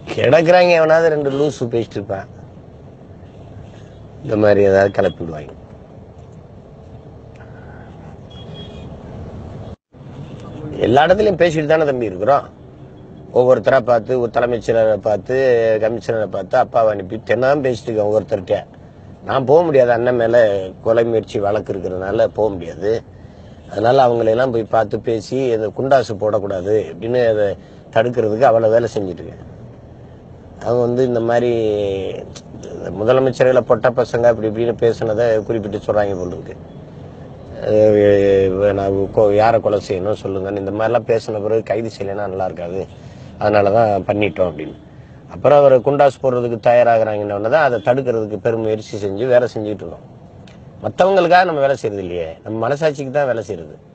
கிடக்குறாங்க எவனாவது ரெண்டு லூசு பேசிட்டு இருப்பான் இந்த மாதிரி ஏதாவது கிளப்பி விடுவாங்க எல்லா இடத்துலயும் பேசிட்டு தானே தம்பி இருக்கிறோம் ஒவ்வொருத்தரா பார்த்து ஒரு தலைமைச் செயலரை பார்த்து கமிஷனரை பார்த்து அப்பாவை அனுப்பி தென்னாம் பேசிட்டு இருக்கேன் ஒவ்வொருத்தர்கிட்ட நான் போக முடியாது அண்ணன் மேல கொலை முயற்சி வழக்கு இருக்கிறதுனால போக முடியாது அதனால அவங்களெல்லாம் போய் பார்த்து பேசி இந்த குண்டாசு போடக்கூடாது அப்படின்னு அதை தடுக்கிறதுக்கு அவ்வளோ வேலை செஞ்சுட்டு இருக்கேன் அவங்க வந்து இந்த மாதிரி இந்த முதலமைச்சர்களை பொட்ட பசங்க அப்படி இப்படின்னு பேசுனதை குறிப்பிட்டு சொல்றாங்க போல இருக்கு அஹ் நான் கொ- யாரை கொலை செய்யணும் சொல்லுங்கன்னு இந்த மாதிரிலாம் பேசின பிறகு கைது செய்யலைன்னா நல்லா இருக்காது அதனால தான் பண்ணிட்டோம் அப்படின்னு அப்புறம் அவர் குண்டாஸ் போடுறதுக்கு தயாராகிறாங்கன்னு தான் அதை தடுக்கிறதுக்கு பெரும் முயற்சி செஞ்சு வேலை செஞ்சுட்டு இருக்கோம் மற்றவங்களுக்காக நம்ம வேலை செய்யறது இல்லையே நம்ம மனசாட்சிக்கு தான் வேலை செய்யறது